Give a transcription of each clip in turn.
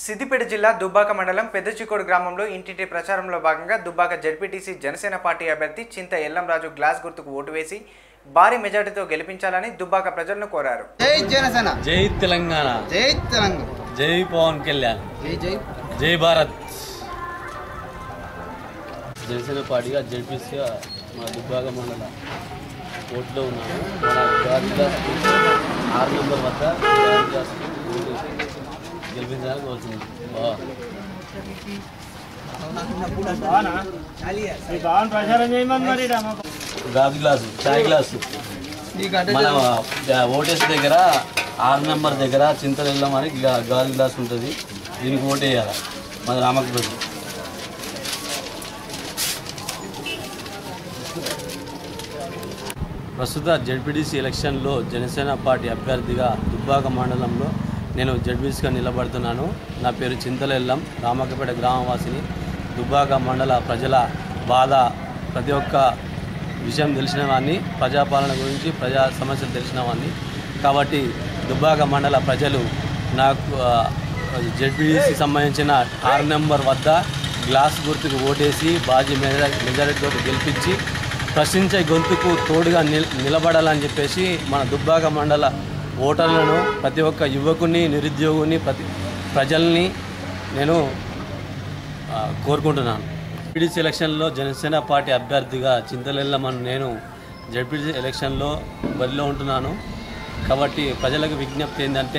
సిద్దిపేట జిల్లా దుబ్బాక మండలం పెద్దచికోడు గ్రామంలో ఇంటింటి ప్రచారంలో భాగంగా దుబ్బాక జడ్పీటీసీ జనసేన పార్టీ అభ్యర్థి చింత ఎల్లంరాజు గ్లాస్ గుర్తుకు ఓటు వేసి భారీ మెజార్టీతో గెలిపించాలని దుబ్బాక ప్రజలను కోరారు జై జనసేన జై తెలంగాణ జై తెలంగాణ జై పవన్ కళ్యాణ్ జై జై జై భారత్ జనసేన పార్టీగా జడ్పీసీగా మా దుబ్బాక మండల ఓట్లో ఉన్నాను మన గాంధీదాస్ ఆరు నెంబర్ వద్ద గాంధీదాస్ ఓటు గెలిపించడానికి కోరుతుంది బా గాజు గ్లాసు చాయ్ గ్లాసు మన ఆ, ఓటేసి దగ్గర ఆరు నెంబర్ దగ్గర చింతలు వెళ్ళమని గా- గాజు గ్లాస్ ఉంటుంది దీనికి ఓటు వేయాలి మన రామకృష్ణ ప్రస్తుత జడ్పీటీసీ ఎలక్షన్లో జనసేన పార్టీ అభ్యర్థిగా దుబ్బాక మండలంలో నేను జడ్పీటీసీగా నిలబడుతున్నాను నా పేరు చింతలెల్లం రామకపేట గ్రామవాసిని దుబ్బాక మండల ప్రజల బాధ ప్రతి ఒక్క విషయం తెలిసిన వాడిని ప్రజాపాలన గురించి ప్రజా సమస్యలు తెలిసిన వాడిని కాబట్టి దుబ్బాక మండల ప్రజలు నాకు జడ్పీటీసీ సంబంధించిన ఆరు నెంబర్ వద్ద గ్లాస్ గుర్తుకు ఓటేసి బాజీ మెజారిటీ మెజారిటీతో గెలిపించి ప్రశ్నించే గొంతుకు తోడుగా నిల్ నిలబడాలని చెప్పేసి మన దుబ్బాక మండల ఓటర్లను ప్రతి ఒక్క యువకుని నిరుద్యోగుని ప్రతి ప్రజల్ని నేను ఆ, కోరుకుంటున్నాను జడ్పీటీసీ ఎలక్షన్లో జనసేన పార్టీ అభ్యర్థిగా చింతలెల్లమని నేను జడ్పీటీసీ ఎలక్షన్లో బరిలో ఉంటున్నాను కాబట్టి ప్రజలకు విజ్ఞప్తి ఏంటంటే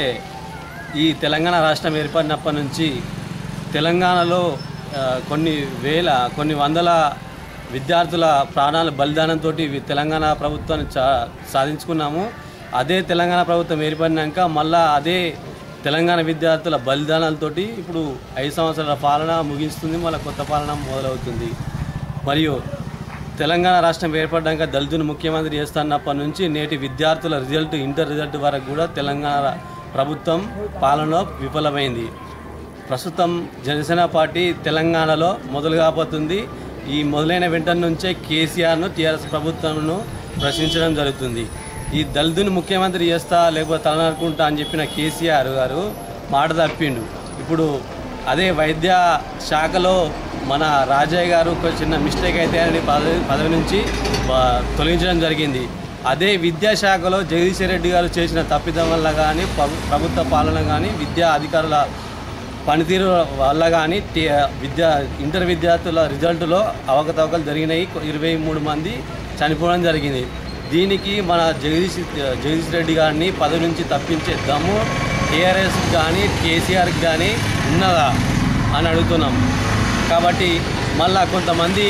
ఈ తెలంగాణ రాష్ట్రం ఏర్పడినప్పటి నుంచి తెలంగాణలో ఆ, కొన్ని వేల కొన్ని వందల విద్యార్థుల ప్రాణాల బలిదానంతో తెలంగాణ ప్రభుత్వాన్ని చా సాధించుకున్నాము అదే తెలంగాణ ప్రభుత్వం ఏర్పడినాక మళ్ళా అదే తెలంగాణ విద్యార్థుల బలిదానాలతోటి ఇప్పుడు ఐదు సంవత్సరాల పాలన ముగిస్తుంది మళ్ళీ కొత్త పాలన మొదలవుతుంది మరియు తెలంగాణ రాష్ట్రం ఏర్పడ్డాక దళితుని ముఖ్యమంత్రి చేస్తున్నప్పటి నుంచి నేటి విద్యార్థుల రిజల్ట్ ఇంటర్ రిజల్ట్ వరకు కూడా తెలంగాణ ప్రభుత్వం పాలనలో విఫలమైంది ప్రస్తుతం జనసేన పార్టీ తెలంగాణలో మొదలు కాబోతుంది ఈ మొదలైన వెంటనే నుంచే కేసీఆర్ను టీఆర్ఎస్ ప్రభుత్వంను ప్రశ్నించడం జరుగుతుంది ఈ దళితుని ముఖ్యమంత్రి చేస్తా లేకపోతే తలనరుకుంటా అని చెప్పిన కేసీఆర్ గారు మాట తప్పిండు ఇప్పుడు అదే వైద్య శాఖలో మన రాజయ్య గారు ఒక చిన్న మిస్టేక్ అయితే అని పదవి పదవి నుంచి ఆ, తొలగించడం జరిగింది అదే విద్యాశాఖలో జగదీశ్ రెడ్డి గారు చేసిన తప్పిదం వల్ల కానీ ప్రభుత్వ పాలన కానీ విద్యా అధికారుల పనితీరు వల్ల కానీ టీ- విద్యా ఇంటర్ విద్యార్థుల రిజల్ట్లో అవకతవకలు జరిగినాయి కొ- ఇరవై మూడు మంది చనిపోవడం జరిగింది దీనికి మన జగదీష్ జగదీష్ రెడ్డి గారిని పదవి నుంచి తప్పించే దమ్ము టీఆర్ఎస్ కానీ కేసీఆర్కి కానీ ఉన్నదా అని అడుగుతున్నాం కాబట్టి మళ్ళా కొంతమంది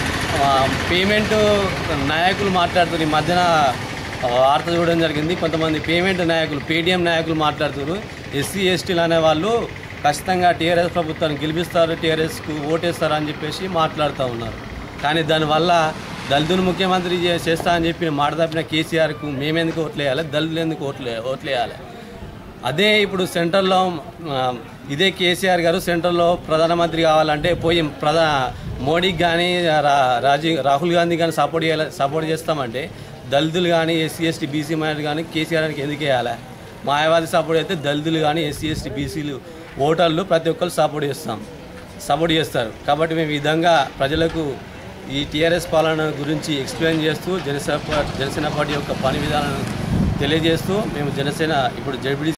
ఆ, పేమెంట్ నాయకులు మాట్లాడుతున్నారు ఈ మధ్యన వార్త చూడడం జరిగింది కొంతమంది పేమెంట్ నాయకులు పేటీఎం నాయకులు మాట్లాడుతున్నారు ఎస్సీ ఎస్టీలు అనే వాళ్ళు ఖచ్చితంగా టీఆర్ఎస్ ప్రభుత్వాన్ని గెలిపిస్తారు టీఆర్ఎస్కు ఓటేస్తారు అని చెప్పేసి మాట్లాడుతూ ఉన్నారు కానీ దానివల్ల దళితులు ముఖ్యమంత్రి చే- చేస్తా అని చెప్పి మాట తప్పిన కేసీఆర్కు మేమెందుకు ఓట్లేయాలి దళితులు ఎందుకు ఓట్లే ఓట్లేయాలి అదే ఇప్పుడు సెంట్రల్లో ఆ, ఇదే కేసీఆర్ గారు సెంట్రల్లో ప్రధానమంత్రి కావాలంటే పోయి ప్రధా మోడీకి కానీ రా రాజీవ్ రాహుల్ గాంధీ కానీ సపోర్ట్ చేయాలి సపోర్ట్ చేస్తామంటే దళితులు కానీ ఎస్సీ ఎస్టీ బీసీ మైనార్టీ కానీ కేసీఆర్కి ఎందుకు వేయాలి మాయావాది సపోర్ట్ అయితే దళితులు కానీ ఎస్సీ ఎస్టీ బీసీలు ఓటర్లు ప్రతి ఒక్కరు సపోర్ట్ చేస్తాం సపోర్ట్ చేస్తారు కాబట్టి మేము ఈ విధంగా ప్రజలకు ఈ టీఆర్ఎస్ పాలన గురించి ఎక్స్ప్లెయిన్ చేస్తూ జనసేన పా- జనసేన పార్టీ యొక్క పని విధానాలను తెలియజేస్తూ మేము జనసేన ఇప్పుడు జడ్పీ